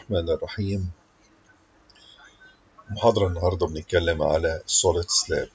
الرحمن الرحيم محاضرة النهاردة بنتكلم على solid slab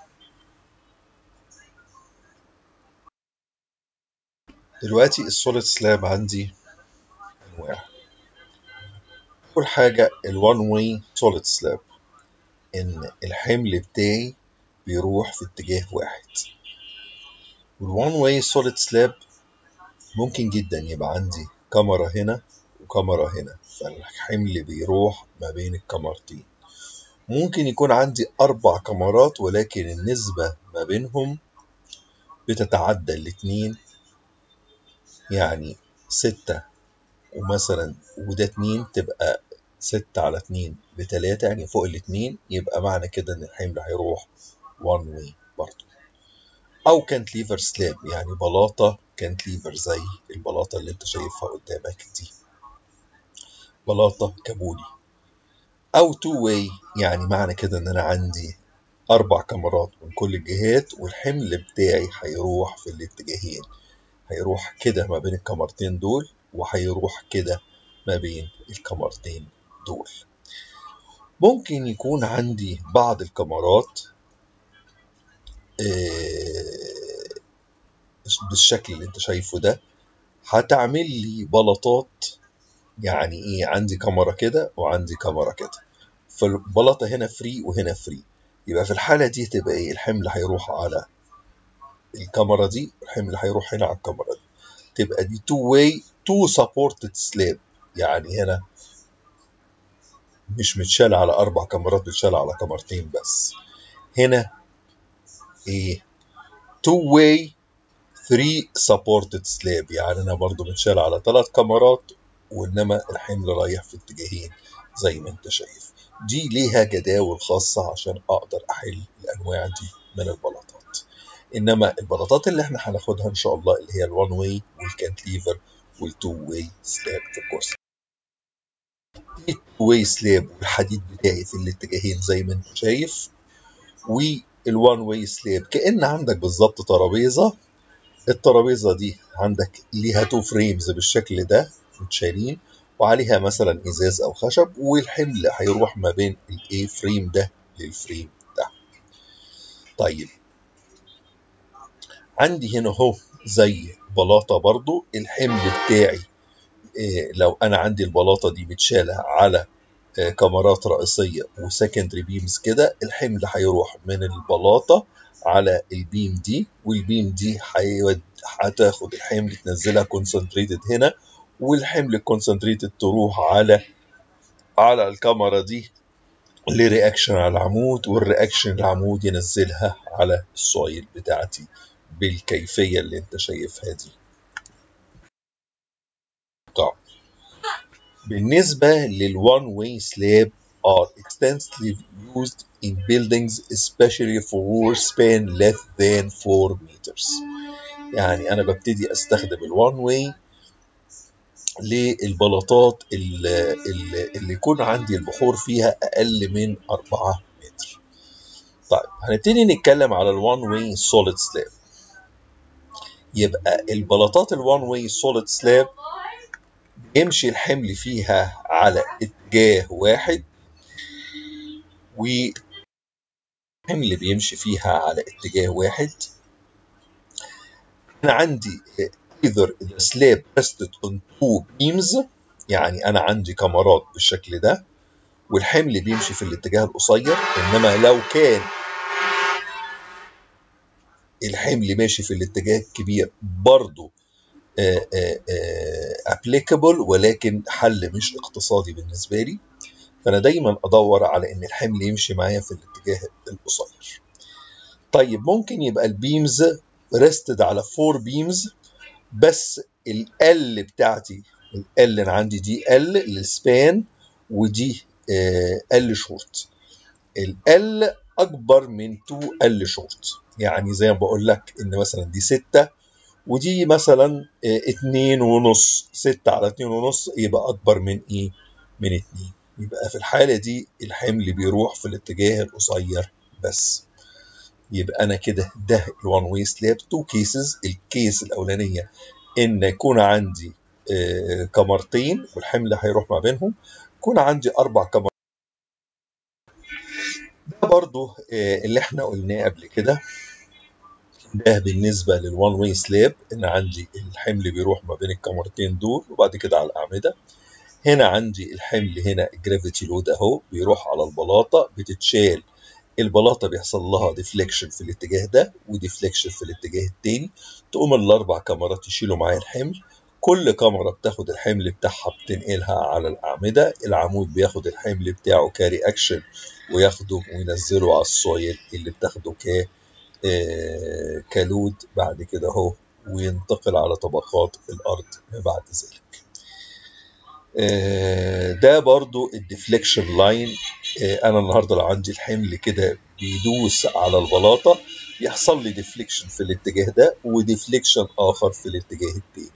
دلوقتي السوليد سلاب عندي أنواع أول حاجة ال one way solid slab إن الحمل بتاعي بيروح في اتجاه واحد وال one way solid slab ممكن جدا يبقى عندي كاميرا هنا وكاميرا هنا فالحمل بيروح ما بين الكاميرتين ممكن يكون عندي أربع كاميرات ولكن النسبة ما بينهم بتتعدى الاتنين يعني ستة ومثلا وده اتنين تبقى ستة على اتنين بتلاتة يعني فوق الاتنين يبقى معنى كده إن الحمل هيروح one way برضه أو كانتليفر سلاب يعني بلاطة كانتليفر زي البلاطة اللي أنت شايفها قدامك دي بلاطة كابولي أو تو واي يعني معنى كده إن أنا عندي أربع كاميرات من كل الجهات والحمل بتاعي هيروح في الاتجاهين هيروح كده ما بين الكاميرتين دول وهيروح كده ما بين الكاميرتين دول ممكن يكون عندي بعض الكاميرات بالشكل اللي انت شايفه ده هتعمل لي بلاطات يعني ايه عندي كاميرا كده وعندي كاميرا كده فالبلاطه هنا فري وهنا فري يبقى في الحاله دي تبقى ايه الحمل هيروح على الكاميرا دي والحمل هيروح هنا على الكاميرا دي تبقى دي تو واي تو سبورتد سلاب يعني هنا مش متشال على اربع كاميرات متشال على كاميرتين بس هنا ايه تو واي 3 سبورتد سلاب يعني انا برضو متشال على ثلاث كاميرات وانما الحمل رايح في اتجاهين زي ما انت شايف دي ليها جداول خاصة عشان اقدر احل الانواع دي من البلاطات انما البلاطات اللي احنا هناخدها ان شاء الله اللي هي الوان واي والكانتليفر والتو واي سلاب في الكورس التو واي سلاب والحديد بتاعي في الاتجاهين زي ما انت شايف والوان واي سلاب كأن عندك بالظبط ترابيزة الترابيزة دي عندك ليها تو فريمز بالشكل ده متشالين وعليها مثلا ازاز او خشب والحمل هيروح ما بين الايه فريم ده للفريم ده طيب عندي هنا اهو زي بلاطه برضو الحمل بتاعي إيه لو انا عندي البلاطه دي متشاله على إيه كاميرات رئيسيه وسكندري بيمز كده الحمل هيروح من البلاطه على البيم دي والبيم دي هتاخد الحمل تنزلها كونسنتريتد هنا والحمل الكونسنتريتد تروح على على الكاميرا دي لرياكشن على العمود والرياكشن العمود ينزلها على السويل بتاعتي بالكيفية اللي انت شايفها دي طب بالنسبة للوان واي سلاب are extensively used in buildings especially for span less than 4 meters يعني انا ببتدي استخدم الوان واي للبلاطات اللي, اللي يكون عندي البحور فيها اقل من 4 متر طيب هنبتدي نتكلم على الوان واي سوليد سلاب يبقى البلاطات الوان واي سوليد سلاب يمشي الحمل فيها على اتجاه واحد والحمل بيمشي فيها على اتجاه واحد انا عندي either the slab rested on two beams يعني انا عندي كاميرات بالشكل ده والحمل بيمشي في الاتجاه القصير انما لو كان الحمل ماشي في الاتجاه الكبير برضه applicable ولكن حل مش اقتصادي بالنسبه لي فانا دايما ادور على ان الحمل يمشي معايا في الاتجاه القصير طيب ممكن يبقى البيمز ريستد على فور بيمز بس ال بتاعتي ال انا عندي دي ال للسبان ودي ال شورت ال اكبر من 2 ال شورت يعني زي ما بقول لك ان مثلا دي 6 ودي مثلا 2 ونص 6 على 2 ونص يبقى اكبر من ايه من 2 يبقى في الحاله دي الحمل بيروح في الاتجاه القصير بس يبقى انا كده ده الوان واي سلاب تو كيسز الكيس الاولانيه ان يكون عندي آه، كمرتين والحمل هيروح ما بينهم يكون عندي اربع كمرات ده برضو آه، اللي احنا قلناه قبل كده ده بالنسبه للوان واي سلاب ان عندي الحمل بيروح ما بين الكمرتين دول وبعد كده على الاعمده هنا عندي الحمل هنا الجرافيتي لود اهو بيروح على البلاطه بتتشال البلاطه بيحصل لها ديفليكشن في الاتجاه ده وديفليكشن في الاتجاه التاني تقوم الاربع كاميرات يشيلوا معايا الحمل كل كاميرا بتاخد الحمل بتاعها بتنقلها على الاعمده العمود بياخد الحمل بتاعه كاري اكشن وياخده وينزله على السويل اللي بتاخده ك آه، كلود بعد كده اهو وينتقل على طبقات الارض ما بعد ذلك آه، ده برضو الديفليكشن لاين انا النهارده لو عندي الحمل كده بيدوس على البلاطه يحصل لي ديفليكشن في الاتجاه ده وديفليكشن اخر في الاتجاه التاني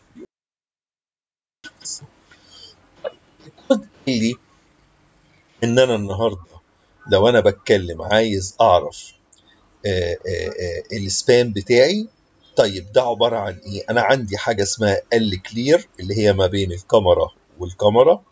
الكود قال لي ان انا النهارده لو انا بتكلم عايز اعرف آه، آه، آه، السبان بتاعي طيب ده عباره عن ايه انا عندي حاجه اسمها ال كلير اللي هي ما بين الكاميرا والكاميرا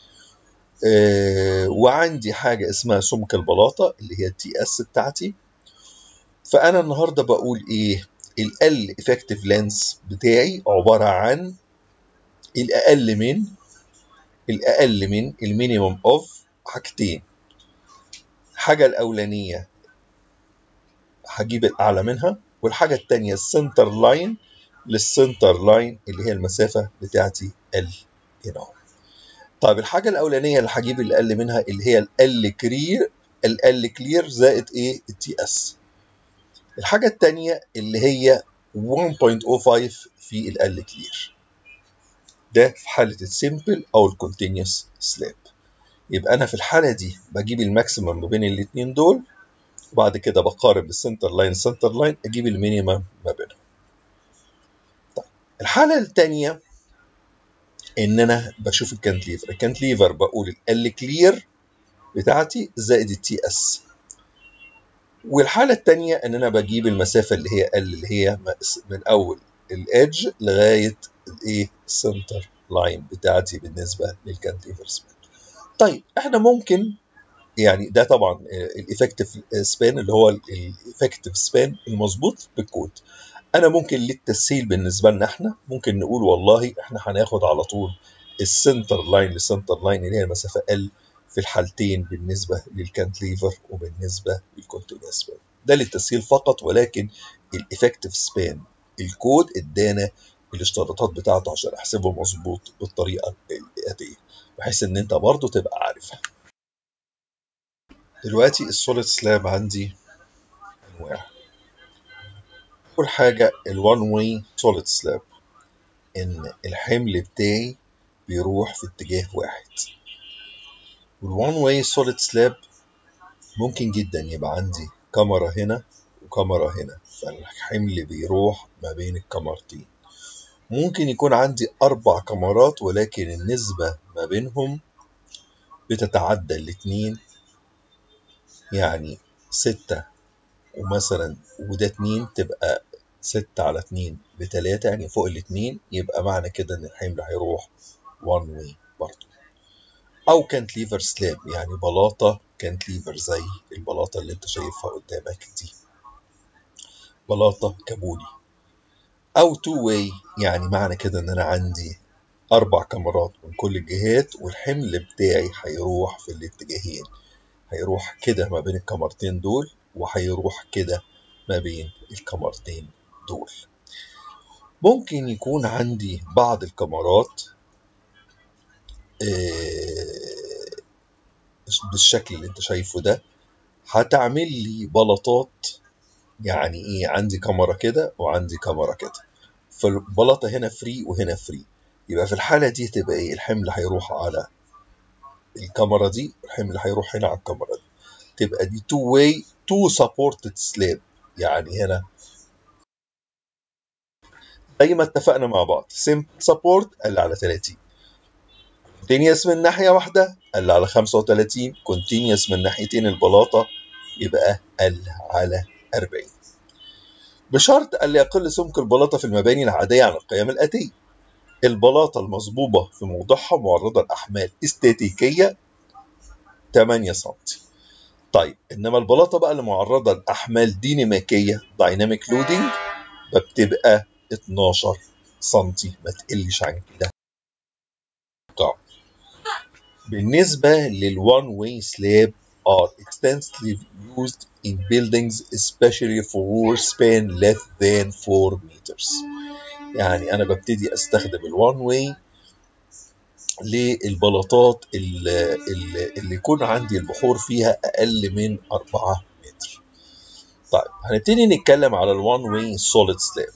آه، وعندي حاجه اسمها سمك البلاطه اللي هي التي اس بتاعتي فانا النهارده بقول ايه ال افكتيف لينس بتاعي عباره عن الاقل من الاقل من المينيمم اوف حاجتين الحاجه الاولانيه هجيب الاعلى منها والحاجه الثانيه السنتر لاين للسنتر لاين اللي هي المسافه بتاعتي ال هنا اهو طيب الحاجه الاولانيه اللي هجيب الاقل منها اللي هي ال كلير ال كلير زائد ايه التي اس الحاجه الثانيه اللي هي 1.05 في ال كلير ده في حاله السيمبل او الكونتينوس سلاب يبقى انا في الحاله دي بجيب الماكسيمم ما بين الاثنين دول وبعد كده بقارب السنتر لاين سنتر لاين اجيب المينيمم ما بينهم طيب الحاله الثانيه ان انا بشوف الكانتليفر الكانتليفر بقول ال كلير بتاعتي زائد التي اس والحاله الثانيه ان انا بجيب المسافه اللي هي ال اللي هي من اول الادج لغايه الايه السنتر لاين بتاعتي بالنسبه للكانتليفر سبان طيب احنا ممكن يعني ده طبعا الافكتيف سبان اللي هو الافكتيف سبان المظبوط بالكود انا ممكن للتسهيل بالنسبه لنا احنا ممكن نقول والله احنا هناخد على طول السنتر لاين للسنتر لاين اللي هي المسافه ال في الحالتين بالنسبه للكانتليفر وبالنسبه للكونتينوس سبان ده للتسهيل فقط ولكن الافكتيف سبان الكود ادانا الاشتراطات بتاعته عشان احسبه مظبوط بالطريقه الاتيه بحيث ان انت برضه تبقى عارفها دلوقتي السوليد سلاب عندي انواع اول حاجه الوان واي سوليد سلاب ان الحمل بتاعي بيروح في اتجاه واحد والوان واي سوليد سلاب ممكن جدا يبقى عندي كاميرا هنا وكاميرا هنا فالحمل بيروح ما بين الكاميرتين ممكن يكون عندي أربع كاميرات ولكن النسبة ما بينهم بتتعدى الاتنين يعني ستة ومثلا وده اتنين تبقى ستة على اتنين بتلاتة يعني فوق الاتنين يبقى معنى كده إن الحمل هيروح one way برضه أو كانتليفر سلاب يعني بلاطة كانتليفر زي البلاطة اللي أنت شايفها قدامك دي بلاطة كابولي أو تو واي يعني معنى كده إن أنا عندي أربع كاميرات من كل الجهات والحمل بتاعي هيروح في الاتجاهين هيروح كده ما بين الكاميرتين دول وهيروح كده ما بين الكاميرتين دول ممكن يكون عندي بعض الكاميرات بالشكل اللي انت شايفه ده هتعمل لي بلاطات يعني ايه عندي كاميرا كده وعندي كاميرا كده فالبلاطة هنا فري وهنا فري يبقى في الحالة دي تبقى ايه الحمل هيروح على الكاميرا دي والحمل هيروح هنا على الكاميرا دي تبقى دي تو واي تو سبورتد سلاب يعني هنا زي ما اتفقنا مع بعض سيمبل سبورت قل على 30 كونتينيوس من ناحيه واحده قل على 35 كونتينيوس من ناحيتين البلاطه يبقى قل على 40 بشرط الا يقل سمك البلاطه في المباني العاديه عن القيم الاتيه البلاطة المصبوبة في موضعها معرضة لأحمال استاتيكية 8 سم طيب إنما البلاطة بقى اللي معرضة لأحمال ديناميكية دايناميك لودنج بتبقى 12 سم ما تقلش عن كده طبعا بالنسبة للون واي سلاب are extensively used in buildings especially for span less than 4 meters يعني انا ببتدي استخدم الوان واي للبلاطات اللي, اللي يكون عندي البحور فيها اقل من 4 متر طيب هنبتدي نتكلم على الوان واي سوليد سلاب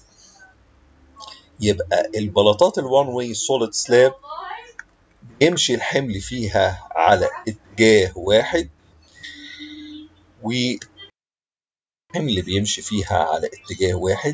يبقى البلاطات الوان واي سوليد سلاب يمشي الحمل فيها على اتجاه واحد والحمل بيمشي فيها على اتجاه واحد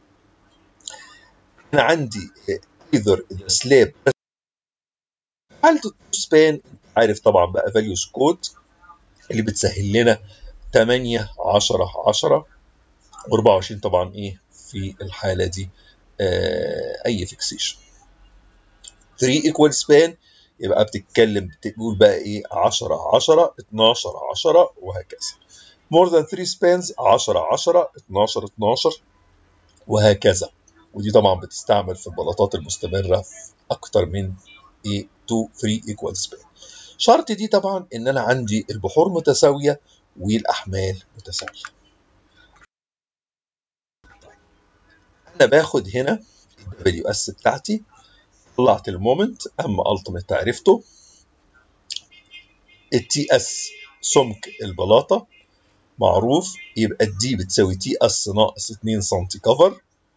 انا عندي either the slab حالة السبان عارف طبعا بقى values كود اللي بتسهل لنا 8 10 10 و24 طبعا ايه في الحالة دي آه اي فيكسيشن 3 equal span يبقى بتتكلم بتقول بقى ايه 10 10 12 10 وهكذا more than 3 spans 10 10 12 12 وهكذا ودي طبعا بتستعمل في البلاطات المستمرة في أكتر من ايه 2 3 equal span شرط دي طبعا إن أنا عندي البحور متساوية والأحمال متساوية أنا باخد هنا الدبليو اس بتاعتي طلعت المومنت اما التيميت عرفته التي اس سمك البلاطه معروف يبقى الدي بتساوي تي اس ناقص 2 سم كفر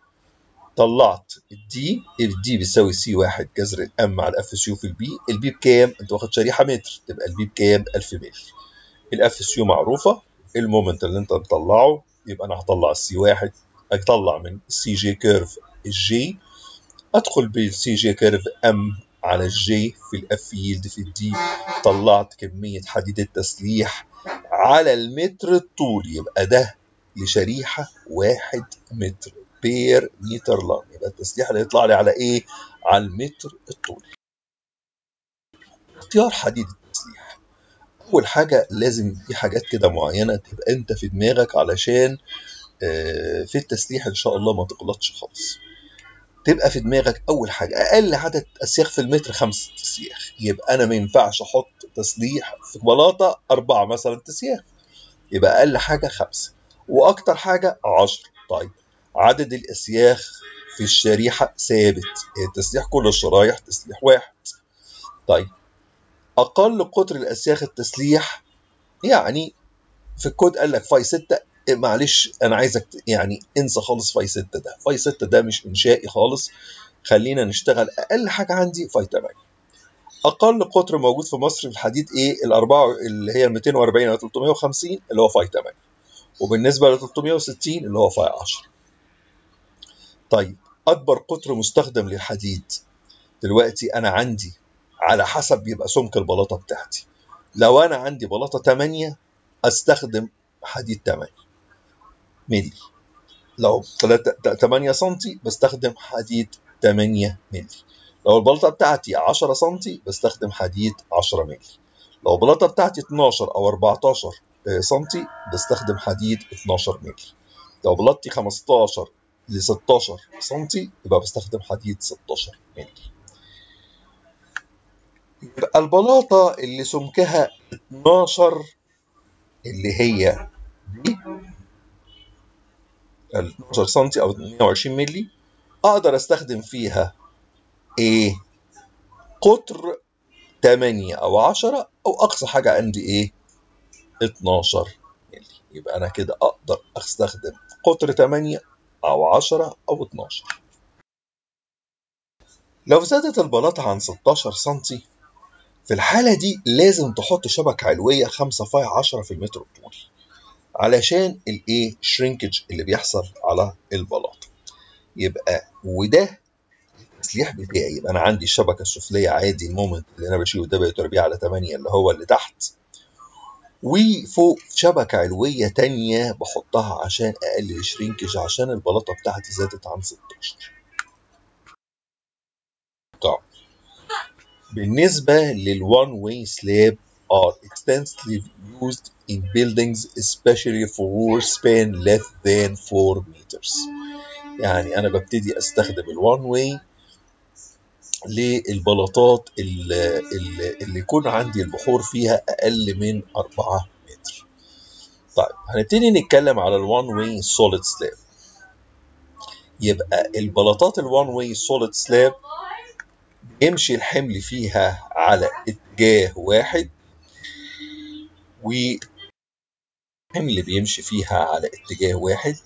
طلعت الدي الدي بتساوي سي واحد جذر الام على الاف اس يو في البي البي بكام؟ انت واخد شريحه متر تبقى البي بكام؟ 1000 مللي الاف اس يو معروفه المومنت اللي انت مطلعه يبقى انا هطلع السي واحد اطلع من السي جي كيرف الجي ادخل بالسي جي كيرف ام على الجي في الاف يلد في الدي طلعت كميه حديد التسليح على المتر الطولي يبقى ده لشريحه واحد متر بير متر لان يبقى التسليح اللي يطلع لي على ايه؟ على المتر الطولي. اختيار حديد التسليح اول حاجه لازم في حاجات كده معينه تبقى انت في دماغك علشان في التسليح ان شاء الله ما تغلطش خالص. تبقى في دماغك اول حاجه اقل عدد اسياخ في المتر خمس تسياخ يبقى انا ما ينفعش احط تسليح في بلاطه اربعه مثلا تسياخ يبقى اقل حاجه خمسه واكتر حاجه 10 طيب عدد الاسياخ في الشريحه ثابت التسليح كل الشرايح تسليح واحد طيب اقل قطر الاسياخ التسليح يعني في الكود قال لك فاي 6 معلش انا عايزك يعني انسى خالص فاي 6 ده فاي 6 ده مش انشائي خالص خلينا نشتغل اقل حاجه عندي فاي 8 اقل قطر موجود في مصر في الحديد ايه الاربعه اللي هي 240 او 350 اللي هو فاي 8 وبالنسبه ل 360 اللي هو فاي 10 طيب اكبر قطر مستخدم للحديد دلوقتي انا عندي على حسب بيبقى سمك البلاطه بتاعتي لو انا عندي بلاطه 8 استخدم حديد 8 ملي لو 8 سم بستخدم حديد 8 ملي لو البلاطه بتاعتي 10 سم بستخدم حديد 10 ملي لو البلاطه بتاعتي 12 او 14 سم بستخدم حديد 12 ملي لو بلاطتي 15 ل 16 سم يبقى بستخدم حديد 16 ملي يبقى البلاطه اللي سمكها 12 اللي هي دي ال 12 سم او 120 مللي اقدر استخدم فيها ايه قطر 8 او 10 او اقصى حاجه عندي ايه 12 مللي يبقى انا كده اقدر استخدم قطر 8 او 10 او 12 لو زادت البلاطه عن 16 سم في الحالة دي لازم تحط شبكة علوية 5 فاي 10 في المتر الطولي علشان الايه شرينكج اللي بيحصل على البلاطة يبقى وده التسليح بتاعي يبقى انا عندي الشبكة السفلية عادي المومنت اللي انا بشيله ده تربيع على 8 اللي هو اللي تحت وفوق شبكة علوية تانية بحطها عشان اقلل الشرينكج عشان البلاطة بتاعتي زادت عن 16 طب بالنسبة للone way slab are extensively used in buildings especially for span less than 4 meters يعني أنا ببتدي أستخدم الone way للبلاطات اللي, اللي يكون عندي البحور فيها أقل من 4 متر طيب هنبتدي نتكلم على الوان واي سوليد سلاب يبقى البلاطات الوان واي سوليد سلاب يمشي الحمل فيها على اتجاه واحد والحمل بيمشي فيها على اتجاه واحد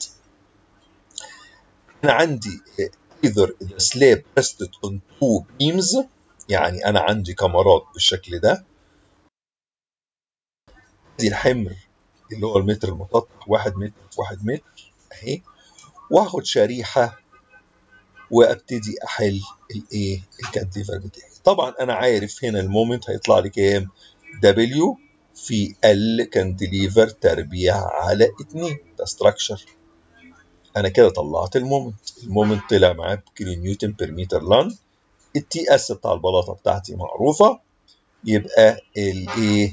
انا عندي either the slab rested on two beams يعني انا عندي كمرات بالشكل ده دي الحمر اللي هو المتر المسطح واحد متر في واحد متر اهي واخد شريحة وابتدي احل الايه الكانتليفر بتاعي طبعا انا عارف هنا المومنت هيطلع لي كام دبليو في ال كانتليفر تربيع على 2 ده ستراكشر انا كده طلعت المومنت المومنت طلع معاه بكيلو نيوتن بير متر لان التي اس بتاع البلاطه بتاعتي معروفه يبقى الايه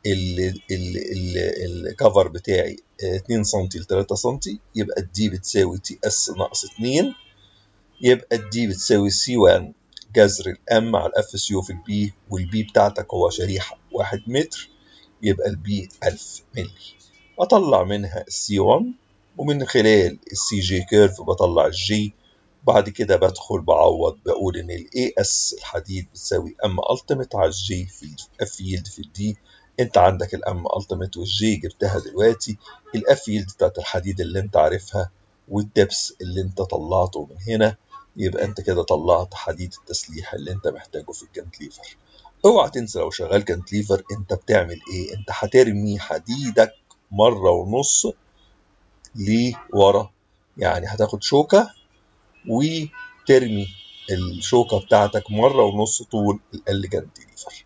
الكفر بتاعي 2 سم ل 3 سم يبقى الدي بتساوي تي اس ناقص 2 يبقى الدي بتساوي سي 1 جذر الام على الاف اس يو في البي والبي بتاعتك هو شريحه 1 متر يبقى البي 1000 مللي اطلع منها السي 1 ومن خلال السي جي كيرف بطلع الجي بعد كده بدخل بعوض بقول ان الاي اس الحديد بتساوي ام التيميت على الجي في اف يلد في الدي انت عندك الام التيميت والجي جبتها دلوقتي الاف يلد بتاعت الحديد اللي انت عارفها والدبس اللي انت طلعته من هنا يبقى انت كده طلعت حديد التسليح اللي انت محتاجه في الكانتليفر اوعى تنسى لو شغال كانتليفر انت بتعمل ايه انت هترمي حديدك مره ونص لورا يعني هتاخد شوكة وترمي الشوكة بتاعتك مرة ونص طول ال كانتليفر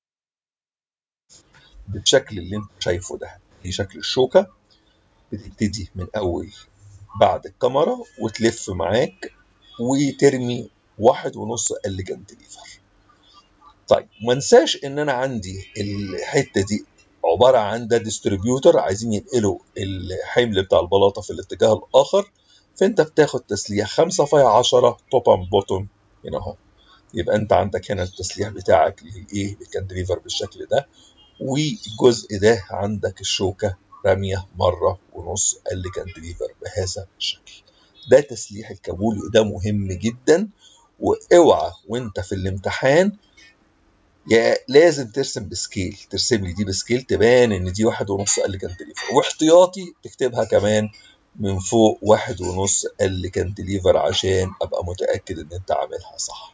بالشكل اللي انت شايفه ده دي شكل الشوكة بتبتدي من أول بعد الكاميرا وتلف معاك وترمي واحد ونص ال كانتليفر طيب ما انساش ان انا عندي الحته دي عباره عن ده ديستريبيوتر عايزين ينقلوا الحمل بتاع البلاطه في الاتجاه الاخر فانت بتاخد تسليح 5 في 10 توب اند بوتوم هنا اهو يبقى انت عندك هنا التسليح بتاعك للايه للكانتليفر بالشكل ده والجزء ده عندك الشوكه راميه مره ونص ال كانتليفر بهذا الشكل ده تسليح الكابولي وده مهم جدا واوعى وانت في الامتحان يا لازم ترسم بسكيل ترسم لي دي بسكيل تبان ان دي واحد ونص ال كانتليفر واحتياطي تكتبها كمان من فوق واحد ونص ال كانتليفر عشان ابقى متاكد ان انت عاملها صح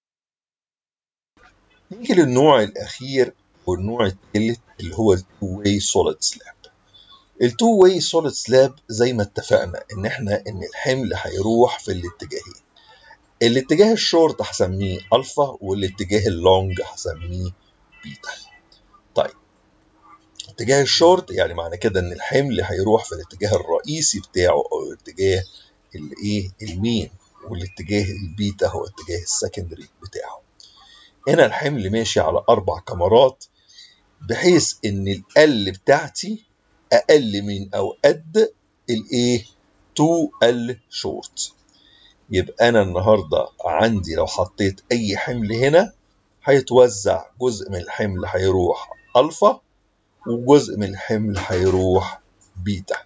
نيجي للنوع الاخير والنوع الثالث اللي هو التو واي سوليد سلاب التو واي سوليد سلاب زي ما اتفقنا ان احنا ان الحمل هيروح في الاتجاهين الاتجاه الشورت هسميه الفا والاتجاه اللونج هسميه بيتا طيب اتجاه الشورت يعني معنى كده ان الحمل هيروح في الاتجاه الرئيسي بتاعه او الاتجاه الايه المين والاتجاه البيتا هو الاتجاه السكندري بتاعه هنا الحمل ماشي على اربع كمرات بحيث ان ال بتاعتي اقل من او قد الايه 2 ال شورت يبقى انا النهارده عندي لو حطيت اي حمل هنا هيتوزع جزء من الحمل هيروح الفا وجزء من الحمل هيروح بيتا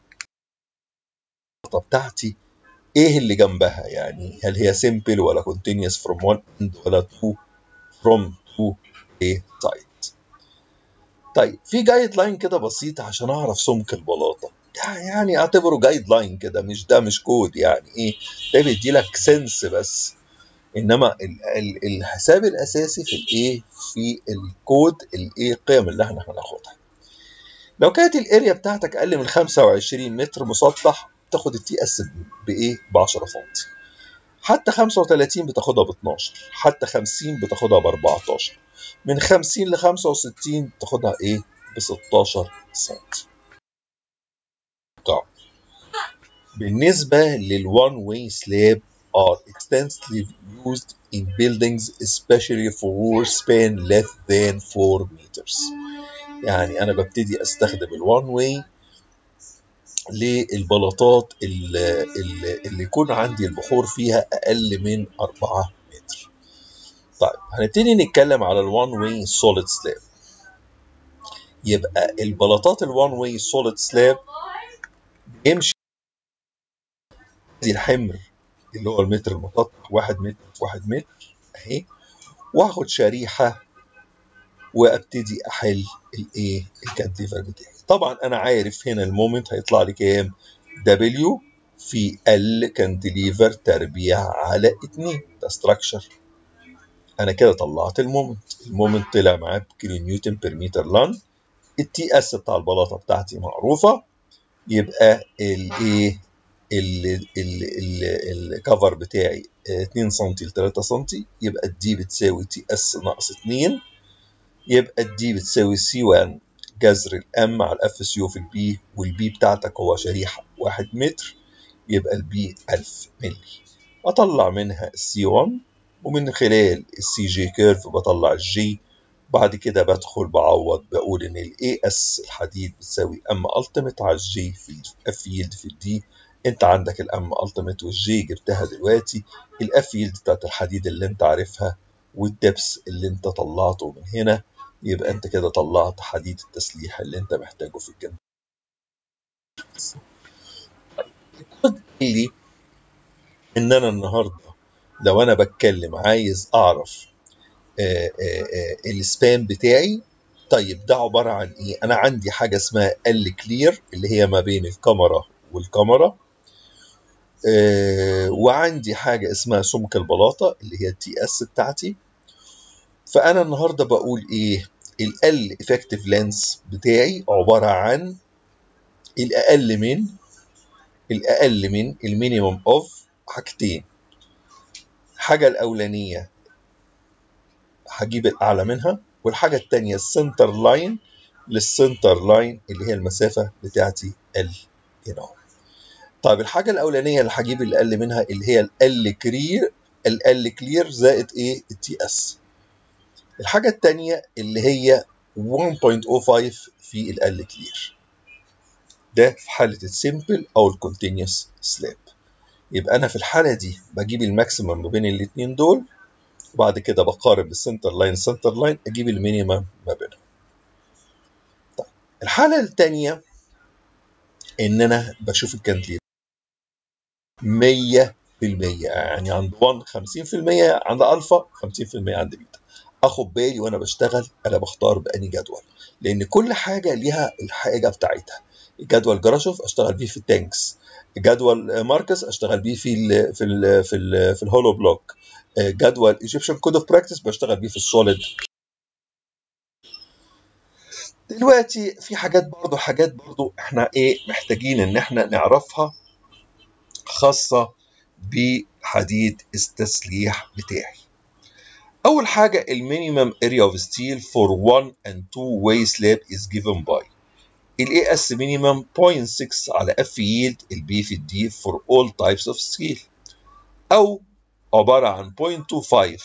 بتاعتي ايه اللي جنبها يعني هل هي simple ولا continuous from one end ولا two from two a side طيب في جايد لاين كده بسيط عشان اعرف سمك البلاطه يعني اعتبره جايد لاين كده مش ده مش كود يعني ايه ده بيدي لك سنس بس انما ال ال الحساب الاساسي في الايه في الكود الايه القيم اللي احنا هناخدها لو كانت الاريا بتاعتك اقل من 25 متر مسطح تاخد التي اس بايه ب 10 سم حتى 35 بتاخدها ب 12 حتى 50 بتاخدها ب 14 من 50 ل 65 بتاخدها ايه ب 16 سم طب بالنسبة للوان واي سلاب are extensively used in buildings especially for span less than 4 meters يعني انا ببتدي استخدم الوان واي للبلاطات اللي, اللي يكون عندي البحور فيها اقل من 4 متر طيب هنبتدي نتكلم على الوان واي سوليد سلاب يبقى البلاطات الوان واي سوليد سلاب بيمشي دي الحمر اللي هو المتر المسطح واحد متر في واحد متر اهي واخد شريحة وابتدي احل الايه الكانتيفر بتاعي طبعا انا عارف هنا المومنت هيطلع لي كام دبليو في ال كانتيليفر تربيع على 2 ده ستراكشر انا كده طلعت المومنت المومنت طلع معاه بكيلو نيوتن بير متر لان التي اس بتاع البلاطه بتاعتي معروفه يبقى الايه الكفر بتاعي 2 سم ل 3 سم يبقى الدي بتساوي تي اس ناقص 2 يبقى الدي بتساوي سي 1 جذر الام على الاف اس يو في البي والبي بتاعتك هو شريحه 1 متر يبقى البي 1000 مللي اطلع منها السي 1 ومن خلال السي جي كيرف بطلع الجي بعد كده بدخل بعوض بقول ان الاي اس الحديد بتساوي ام التيميت على الجي في الاف يلد في الدي انت عندك الام التيميت والجي جبتها دلوقتي الاف يلد بتاعت الحديد اللي انت عارفها والدبس اللي انت طلعته من هنا يبقى انت كده طلعت حديد التسليح اللي انت محتاجه في الجنب الكود لي ان انا النهارده لو انا بتكلم عايز اعرف السبان بتاعي طيب ده عباره عن ايه انا عندي حاجه اسمها ال كلير اللي هي ما بين الكاميرا والكاميرا آه وعندي حاجه اسمها سمك البلاطه اللي هي التي اس بتاعتي فانا النهارده بقول ايه ال افكتيف لينس بتاعي عباره عن الاقل من الاقل من المينيمم اوف حاجتين الحاجه الاولانيه هجيب الاعلى منها والحاجه الثانيه السنتر لاين للسنتر لاين اللي هي المسافه بتاعتي ال هنا طيب الحاجه الاولانيه اللي هجيب الاقل منها اللي هي ال كلير ال كلير زائد ايه التي اس الحاجه الثانيه اللي هي 1.05 في ال كلير ده في حاله السيمبل او الكونتينيوس سلاب يبقى انا في الحاله دي بجيب الماكسيمم ما بين الاثنين دول وبعد كده بقارب السنتر لاين سنتر لاين اجيب المينيمم ما بينهم طيب الحاله الثانيه ان انا بشوف الكانتليفر 100% يعني عند 1 50% عند الفا 50% عند بيتا اخد بالي وانا بشتغل انا بختار باني جدول لان كل حاجه ليها الحاجه بتاعتها جدول جراشوف اشتغل بيه في التانكس جدول ماركس اشتغل بيه في ال في ال في ال في الهولو بلوك جدول ايجيبشن كود اوف براكتس بشتغل بيه في السوليد دلوقتي في حاجات برضو حاجات برضو احنا ايه محتاجين ان احنا نعرفها خاصة بحديد التسليح بتاعي اول حاجة المينيمم اريا اوف ستيل فور 1 and 2 way slab is given by الاي اس مينيمم 0.6 على اف ييلد البي في الدي for all types of steel او عبارة عن 0.25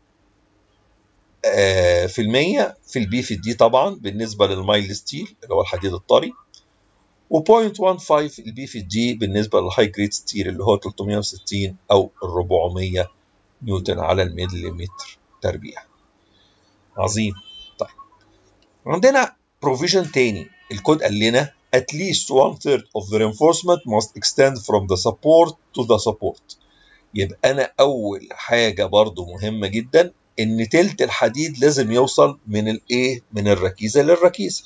آه في المية في البي في الدي طبعا بالنسبة للمايل ستيل اللي هو الحديد الطري و0.15 البي في الدي بالنسبة للهاي جريد ستيل اللي هو 360 أو 400 نيوتن على المليمتر تربيع عظيم طيب عندنا بروفيجن تاني الكود قال لنا at least one third of the reinforcement must extend from the support to the support يبقى انا اول حاجه برضو مهمه جدا ان تلت الحديد لازم يوصل من الايه من الركيزه للركيزه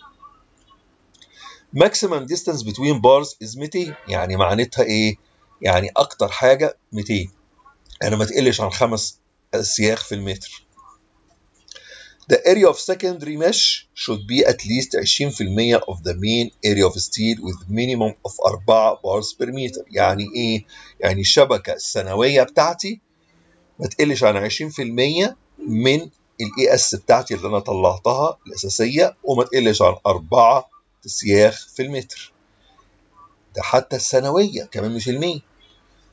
maximum distance between bars is 200 يعني معناتها ايه يعني اكتر حاجه 200 انا ما تقلش عن خمس سياخ في المتر The area of secondary mesh should be at least 20% of the main area of steel with minimum of 4 bars per meter يعني ايه؟ يعني الشبكة السنوية بتاعتي ما تقلش عن 20% من الاي اس بتاعتي اللي انا طلعتها الاساسية وما تقلش عن 4 سياخ في المتر ده حتى السنوية كمان مش المية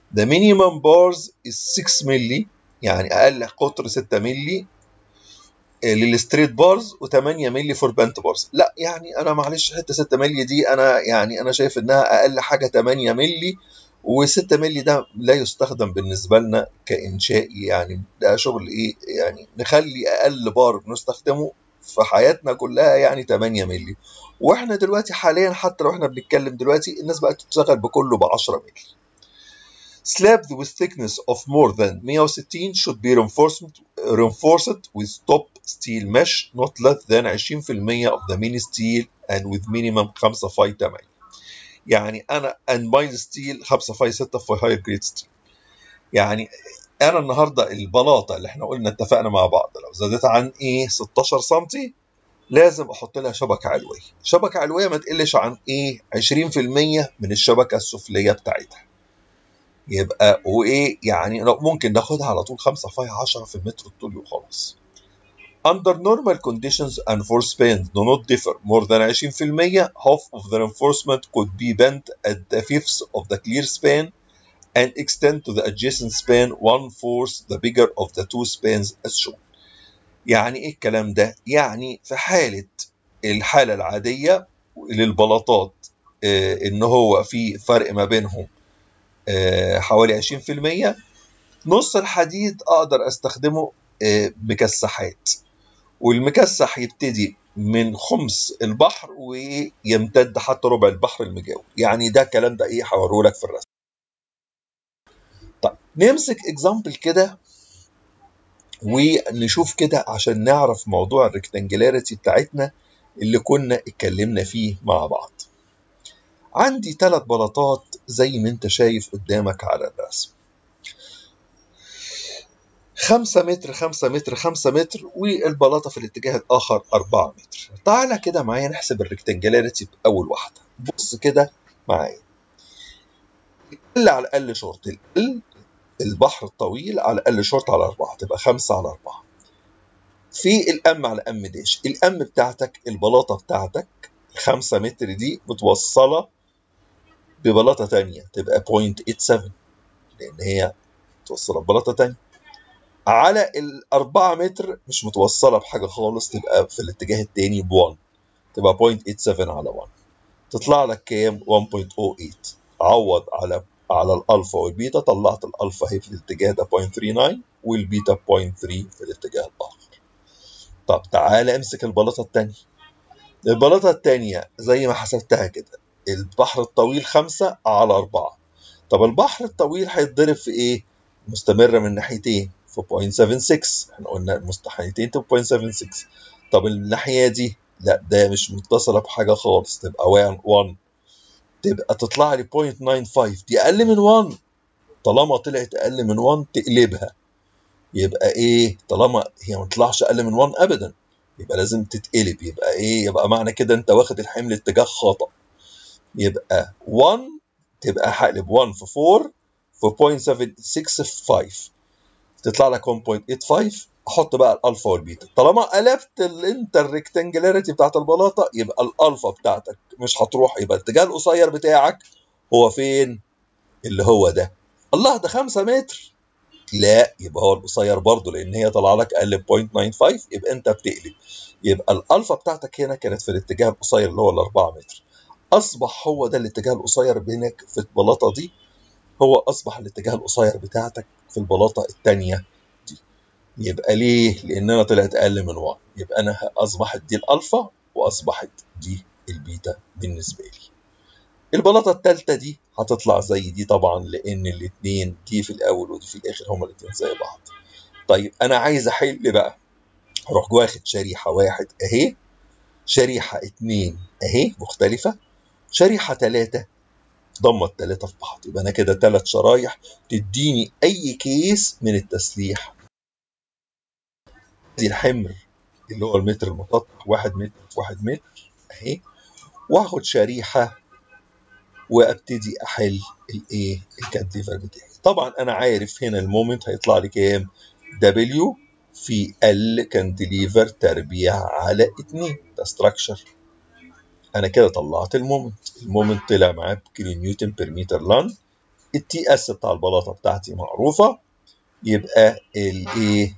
the minimum bars is 6 مللي يعني اقل قطر 6 مللي للستريت بارز و8 مللي فور بنت بارز لا يعني انا معلش حته 6 مللي دي انا يعني انا شايف انها اقل حاجه 8 مللي و6 مللي ده لا يستخدم بالنسبه لنا كانشائي يعني ده شغل ايه يعني نخلي اقل بار بنستخدمه في حياتنا كلها يعني 8 مللي واحنا دلوقتي حاليا حتى لو احنا بنتكلم دلوقتي الناس بقت تشتغل بكله ب 10 مللي Slabs with thickness of more than 160 should be reinforced, reinforced with top steel mesh not less than 20% of the mini steel and with minimum 5 فاي 8 يعني انا and by steel 5 فاي 6 في higher grade steel يعني انا النهارده البلاطه اللي احنا قلنا اتفقنا مع بعض لو زادت عن ايه 16 سم لازم احط لها شبكه علويه شبكه علويه ما تقلش عن ايه 20% من الشبكه السفليه بتاعتها يبقى وايه يعني لو ممكن ناخدها على طول 5 فاي 10 في المتر الطولي وخلاص Under normal conditions and for spans do not differ more than 20% half of the reinforcement could be bent at the fifth of the clear span and extend to the adjacent span one fourth the bigger of the two spans as shown. يعني ايه الكلام ده؟ يعني في حالة الحالة العادية للبلاطات اه ان هو في فرق ما بينهم اه حوالي 20% نص الحديد اقدر استخدمه اه مكسحات والمكسح يبتدي من خمس البحر ويمتد حتى ربع البحر المجاور يعني ده الكلام ده ايه هوريه لك في الرسم طيب نمسك اكزامبل كده ونشوف كده عشان نعرف موضوع الريكتانجلاريتي بتاعتنا اللي كنا اتكلمنا فيه مع بعض عندي ثلاث بلاطات زي ما انت شايف قدامك على الرسم خمسة متر خمسة متر خمسة متر والبلاطة في الاتجاه الآخر أربعة متر تعالى كده معايا نحسب الريكتانجلاريتي بأول واحدة بص كده معايا ال على الأقل شورت ال البحر الطويل على الأقل شورت على أربعة تبقى خمسة على أربعة في الأم على أم داش الأم بتاعتك البلاطة بتاعتك الخمسة متر دي متوصلة ببلاطة تانية تبقى 0.87 لأن هي متوصلة ببلاطة تانية على الأربعة متر مش متوصلة بحاجة خالص تبقى في الاتجاه التاني ب 1 تبقى 0.87 على 1 تطلع لك كام 1.08 عوض على على الألفا والبيتا طلعت الألفا هي في الاتجاه ده 0.39 والبيتا 0.3 في الاتجاه الآخر طب تعالى امسك البلاطة التانية البلاطة التانية زي ما حسبتها كده البحر الطويل خمسة على أربعة طب البحر الطويل هيتضرب في إيه؟ مستمرة من ناحيتين في 0.76 احنا قلنا المستحيلتين تبقى 0.76 طب الناحية دي لا ده مش متصلة بحاجة خالص تبقى 1 تبقى تطلع لي 0.95 دي أقل من 1 طالما طلعت أقل من 1 تقلبها يبقى إيه طالما هي ما تطلعش أقل من 1 أبدا يبقى لازم تتقلب يبقى إيه يبقى معنى كده أنت واخد الحمل اتجاه خطأ يبقى 1 تبقى هقلب 1 في 4 في 0.76 في 5 تطلع لك 1.85 احط بقى الالفا والبيتا طالما قلبت الانتر ريكتانجلاريتي بتاعت البلاطه يبقى الالفا بتاعتك مش هتروح يبقى الاتجاه القصير بتاعك هو فين اللي هو ده الله ده 5 متر لا يبقى هو القصير برضه لان هي طالعه لك اقل 0.95 يبقى انت بتقلب يبقى الالفا بتاعتك هنا كانت في الاتجاه القصير اللي هو ال 4 متر اصبح هو ده الاتجاه القصير بينك في البلاطه دي هو اصبح الاتجاه القصير بتاعتك في البلاطه الثانيه دي يبقى ليه لاننا طلعت اقل من 1 يبقى انا اصبحت دي الالفا واصبحت دي البيتا بالنسبه لي البلاطه الثالثه دي هتطلع زي دي طبعا لان الاثنين دي في الاول ودي في الاخر هما الاثنين زي بعض طيب انا عايز احل بقى اروح واخد شريحه واحد اهي شريحه اتنين اهي مختلفه شريحة ثلاثة ضم الثلاثة في بعض يبقى أنا كده ثلاث شرايح تديني أي كيس من التسليح دي الحمر اللي هو المتر المسطح واحد متر في واحد متر أهي وآخد شريحة وأبتدي أحل الإيه الكانتيفر بتاعي طبعا أنا عارف هنا المومنت هيطلع لي كام دبليو في ال كانتليفر تربيع على 2 ده ستراكشر انا كده طلعت المومنت المومنت طلع معاه بكيلو نيوتن بير متر لان التي اس بتاع البلاطه بتاعتي معروفه يبقى الايه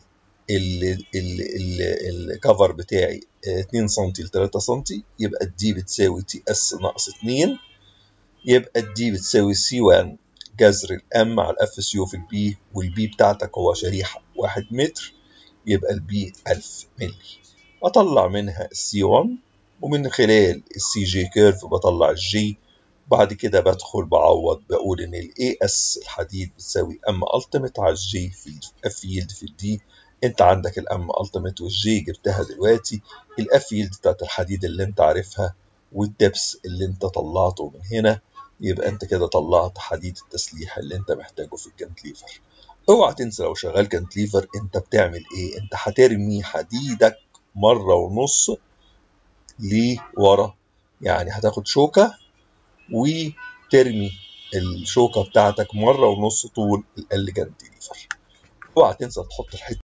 الكفر بتاعي 2 سم ل 3 سم يبقى الدي بتساوي تي اس ناقص 2 يبقى الدي بتساوي سي 1 جذر الام على الاف اس يو في البي والبي بتاعتك هو شريحه 1 متر يبقى البي 1000 مللي اطلع منها السي 1 ومن خلال السي جي كيرف بطلع الجي بعد كده بدخل بعوض بقول ان الاي اس الحديد بتساوي ام التيميت على الجي في الاف يلد في الدي انت عندك الام التيميت والجي جبتها دلوقتي الاف يلد بتاعت الحديد اللي انت عارفها والدبس اللي انت طلعته من هنا يبقى انت كده طلعت حديد التسليح اللي انت محتاجه في الكانتليفر اوعى تنسى لو شغال كانتليفر انت بتعمل ايه انت هترمي حديدك مره ونص لورا يعني هتاخد شوكه وترمي الشوكه بتاعتك مره ونص طول ال كانتليفر اوعى تنسى تحط الحته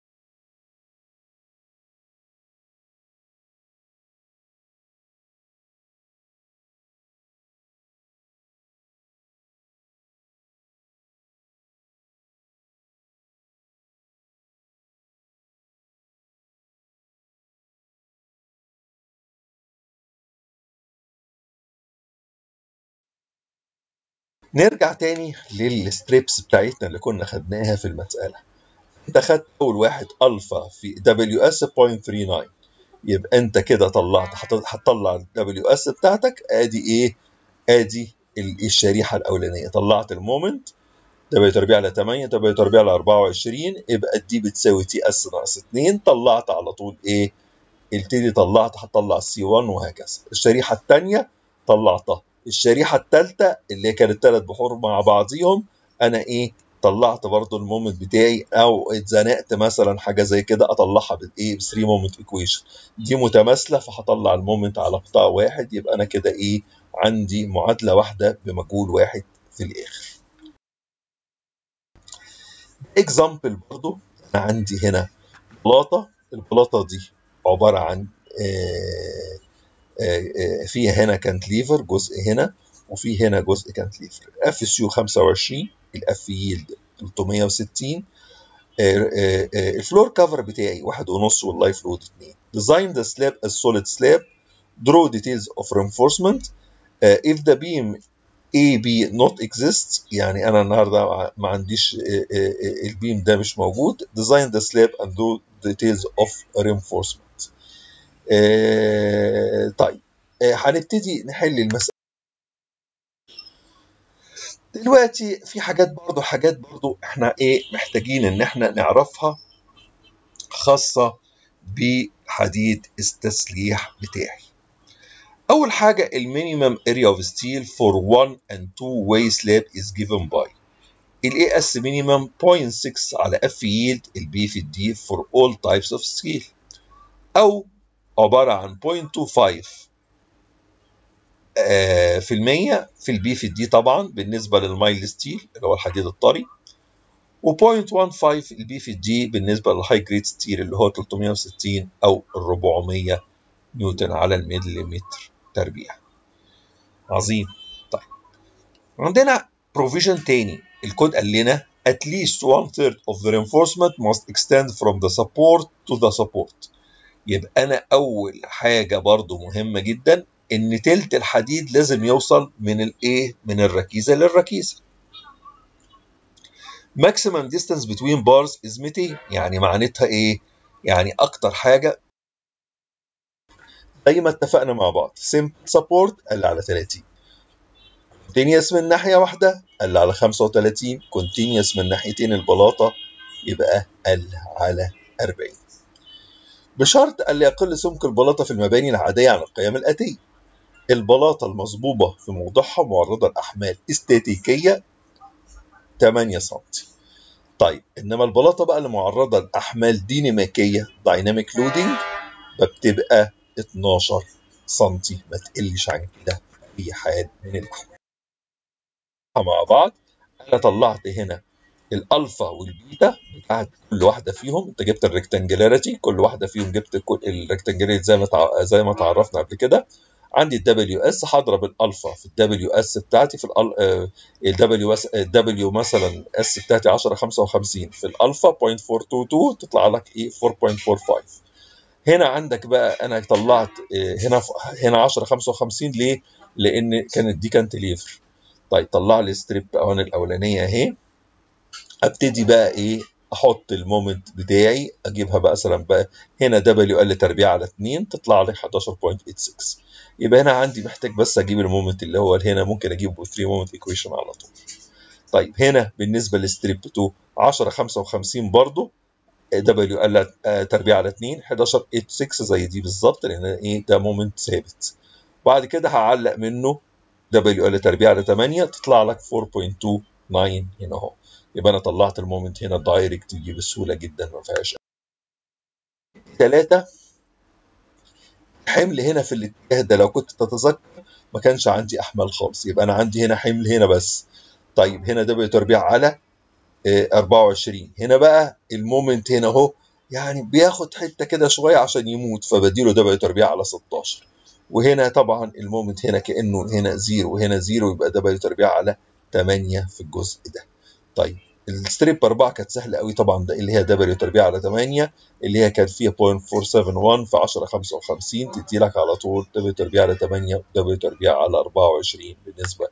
نرجع تاني للستريبس بتاعتنا اللي كنا خدناها في المسألة انت خدت اول واحد الفا في دبليو اس 0.39 يبقى انت كده طلعت هتطلع الدبليو اس بتاعتك ادي ايه ادي الشريحة الاولانية طلعت المومنت دبليو تربيع على 8 دبليو تربيع على 24 يبقى دي بتساوي تي اس ناقص 2 طلعت على طول ايه التي طلعت هتطلع السي 1 وهكذا الشريحة الثانية طلعتها الشريحه الثالثه اللي كانت ثلاث بحور مع بعضيهم انا ايه طلعت برضو المومنت بتاعي او اتزنقت مثلا حاجه زي كده اطلعها بالايه ب 3 مومنت ايكويشن دي متماثله فهطلع المومنت على قطاع واحد يبقى انا كده ايه عندي معادله واحده بمجهول واحد في الاخر اكزامبل برضو انا عندي هنا بلاطه البلاطه دي عباره عن آه فيها هنا كانتليفر جزء هنا وفي هنا جزء كانتليفر اف اس يو 25 الاف ييلد 360 الفلور كفر بتاعي واحد ونص واللايف لود 2 design the slab as solid slab draw details of reinforcement uh, if the beam A B not exists يعني انا النهارده ما عنديش البيم ده مش موجود design the slab and do details of reinforcement آه طيب آه هنبتدي نحل المسألة دلوقتي في حاجات برضو حاجات برضو احنا ايه محتاجين ان احنا نعرفها خاصة بحديد التسليح بتاعي اول حاجة المينيمم area of steel for one and two way slab is given by الاي اس minimum 0.6 على اف ييلد البي في الدي for all types of steel او عبارة عن 0.25 آه في المية في البي في الدي طبعا بالنسبة للمايل ستيل اللي هو الحديد الطري و0.15 البي في الدي بالنسبة للهاي جريد ستيل اللي هو 360 أو 400 نيوتن على المليمتر تربيع عظيم طيب عندنا بروفيجن تاني الكود قال لنا at least one third of the reinforcement must extend from the support to the support يبقى انا اول حاجه برضو مهمه جدا ان تلت الحديد لازم يوصل من الايه من الركيزه للركيزه maximum distance between bars is 200 يعني معناتها ايه يعني اكتر حاجه زي ما اتفقنا مع بعض simple support قل على 30 continuous من ناحيه واحده قل على 35 continuous من ناحيتين البلاطه يبقى قل على 40 بشرط ألا يقل سمك البلاطة في المباني العادية عن القيم الآتية البلاطة المصبوبة في موضعها معرضة لأحمال استاتيكية 8 سم طيب إنما البلاطة بقى اللي معرضة لأحمال ديناميكية دايناميك لودنج بتبقى 12 سم ما تقلش عن كده في حال من الأحوال مع بعض أنا طلعت هنا الالفا والبيتا بتاعت كل واحده فيهم انت جبت الريكتانجلاريتي كل واحده فيهم جبت الريكتانجلاريتي زي ما تع... زي ما تعرفنا قبل كده عندي الدبليو اس هضرب الالفا في الدبليو اس بتاعتي في الدبليو اس الدبليو مثلا اس بتاعتي 10 55 في الالفا 0.422 تطلع لك ايه 4.45 هنا عندك بقى انا طلعت هنا هنا 10 55 ليه؟ لان كانت دي كانتليفر طيب طلع لي ستريب اهون الاولانيه اهي ابتدي بقى ايه احط المومنت بتاعي اجيبها بقى مثلا بقى هنا دبليو ال تربيع على 2 تطلع لي 11.86 يبقى هنا عندي محتاج بس اجيب المومنت اللي هو هنا ممكن اجيبه 3 مومنت ايكويشن على طول طيب هنا بالنسبه للستريب 2 10 55 برضو دبليو ال تربيع على 2 11.86 زي دي بالظبط لان ايه ده مومنت ثابت بعد كده هعلق منه دبليو ال تربيع على 8 تطلع لك 4.29 هنا اهو يبقى انا طلعت المومنت هنا دايركت دي بسهوله جدا ما فيهاش ثلاثة حمل هنا في الاتجاه ده لو كنت تتذكر ما كانش عندي احمال خالص يبقى انا عندي هنا حمل هنا بس طيب هنا دبليو تربيع على 24 هنا بقى المومنت هنا اهو يعني بياخد حته كده شويه عشان يموت فبديله دبليو تربيع على 16 وهنا طبعا المومنت هنا كانه هنا زيرو وهنا زيرو يبقى دبليو تربيع على 8 في الجزء ده طيب الستريب 4 كانت سهله قوي طبعا ده اللي هي دبليو تربيع على 8 اللي هي كانت فيها 0.471 في 10 55 تدي لك على طول دبليو تربيع على 8 دبليو تربيع على 24 بالنسبه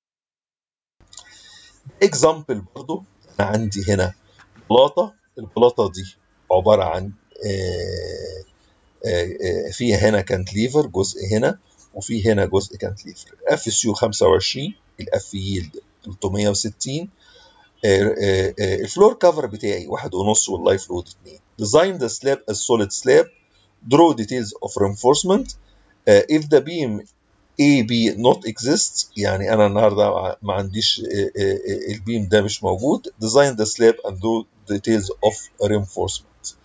اكزامبل برضو انا عندي هنا بلاطه البلاطه دي عباره عن آآ آآ فيها هنا كانتليفر جزء هنا وفي هنا جزء كانتليفر اف سيو 25 الاف ييلد 360 الفلور كفر بتاعي واحد ونص واللايف لود 2 design the slab as solid slab draw details of reinforcement uh, if the beam A B not exist يعني أنا النهاردة ما عنديش البيم ده مش موجود design the slab and do details of reinforcement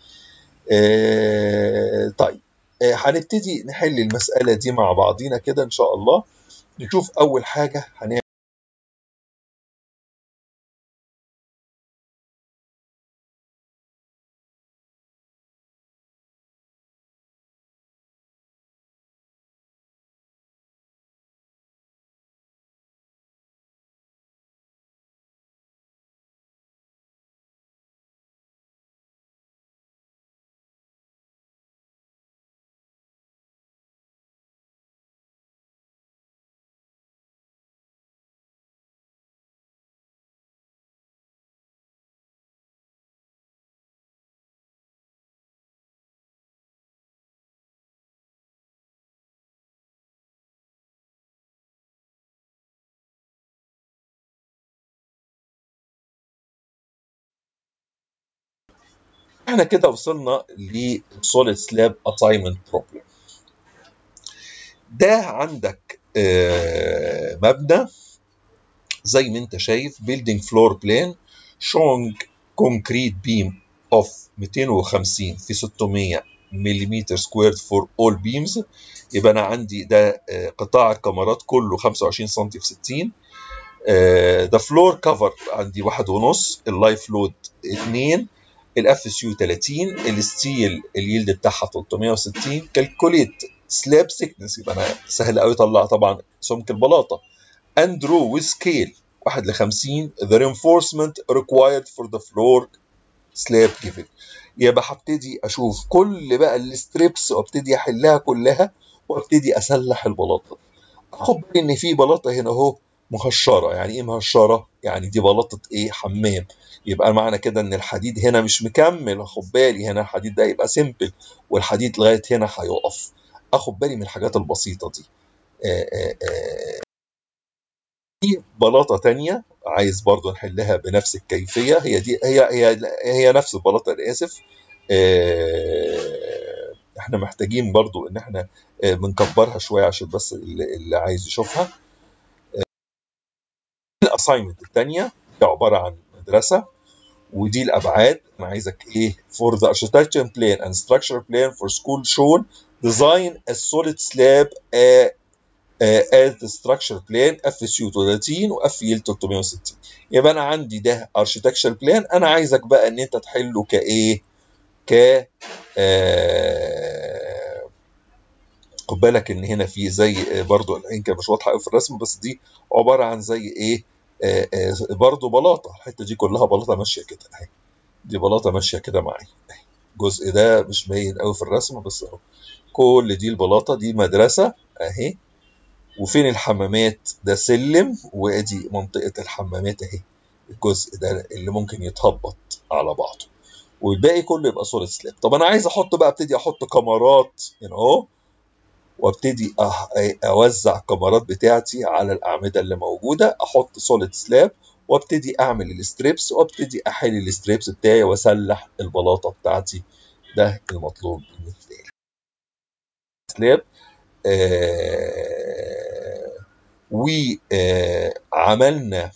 uh, طيب uh, هنبتدي نحل المسألة دي مع بعضينا كده إن شاء الله نشوف أول حاجة هنعمل احنا كده وصلنا للسوليد سلاب اساينمنت بروبلم ده عندك آه مبنى زي ما انت شايف building floor plan showing concrete beam of 250 في 600 ملم سكوير فور اول بيمز يبقى انا عندي ده آه قطاع الكاميرات كله 25 سم في 60 ده فلور كفر عندي واحد ونص اللايف لود 2 الاف اس يو 30 الستيل اليلد بتاعها 360 كالكوليت سلاب سيكنس يبقى انا سهل قوي اطلع طبعا سمك البلاطه اندرو ويز سكيل 1 ل 50 the reinforcement required for the floor slab given يبقى هبتدي اشوف كل بقى الستريبس وابتدي احلها كلها وابتدي اسلح البلاطه خد بالي ان في بلاطه هنا اهو مهشره يعني ايه مهشره يعني دي بلاطه ايه حمام يبقى معنى كده ان الحديد هنا مش مكمل خد بالي هنا الحديد ده يبقى سيمبل والحديد لغايه هنا هيقف اخد بالي من الحاجات البسيطه دي آآ آآ في بلاطه تانية عايز برضو نحلها بنفس الكيفيه هي دي هي هي هي نفس البلاطه انا اسف احنا محتاجين برضو ان احنا بنكبرها شويه عشان بس اللي عايز يشوفها الاساينمنت الثانيه دي عباره عن مدرسه ودي الابعاد انا عايزك ايه for the architecture plan and structure plan for school shown design a solid slab uh, uh, as the structure plan FSU 30 و FEL 360 يبقى انا عندي ده architecture plan انا عايزك بقى ان انت تحله كايه ك آه خد خد بالك ان هنا في زي برضو العين كده مش واضحه قوي في الرسم بس دي عباره عن زي ايه آه آه برضو بلاطه الحته دي كلها بلاطه ماشيه كده اهي دي بلاطه ماشيه كده معايا اهي الجزء ده مش باين قوي في الرسم بس اهو كل دي البلاطه دي مدرسه اهي وفين الحمامات ده سلم وادي منطقه الحمامات اهي الجزء ده اللي ممكن يتهبط على بعضه والباقي كله يبقى سوليد سلاب طب انا عايز احط بقى ابتدي احط كمرات هنا اهو وابتدي اوزع الكمرات بتاعتي على الاعمده اللي موجوده احط سوليد سلاب وابتدي اعمل الستريبس وابتدي احل الستريبس بتاعي واسلح البلاطه بتاعتي ده المطلوب بالنسبه لي سلاب آه وعملنا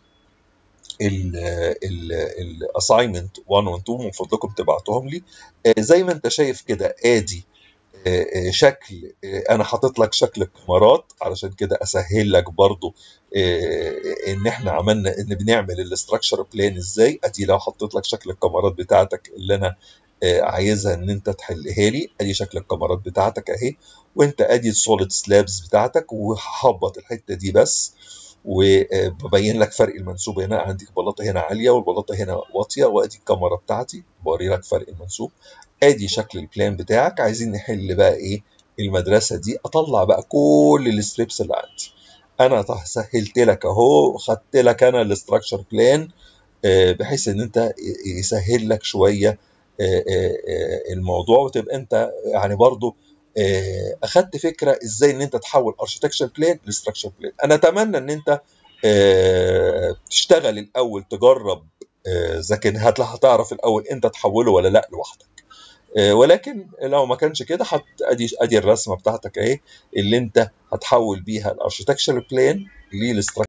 الاساينمنت 1 و 2 من فضلكم تبعتوهم لي آه زي ما انت شايف كده ادي آه شكل انا حاطط لك شكل الكاميرات علشان كده اسهل لك برضو ان احنا عملنا ان بنعمل الاستراكشر بلان ازاي ادي لو حطيت لك شكل الكاميرات بتاعتك اللي انا عايزها ان انت تحلها لي ادي شكل الكاميرات بتاعتك اهي وانت ادي السوليد سلابس بتاعتك وهحبط الحته دي بس وببين لك فرق المنسوب هنا عندي بلاطه هنا عاليه والبلاطه هنا واطيه وادي الكاميرا بتاعتي بوري لك فرق المنسوب ادي شكل البلان بتاعك عايزين نحل بقى ايه المدرسه دي اطلع بقى كل الستريبس اللي عندي انا سهلت لك اهو خدت لك انا الاستراكشر بلان بحيث ان انت يسهل لك شويه الموضوع وتبقى انت يعني برضو اخدت فكره ازاي ان انت تحول اركتكشر بلان لستراكشر بلان انا اتمنى ان انت تشتغل الاول تجرب اذا كان هتعرف الاول انت تحوله ولا لا لوحدك ولكن لو ما كانش كده حط ادي ادي الرسمه بتاعتك اهي اللي انت هتحول بيها الاركتكشر بلان للستراكشر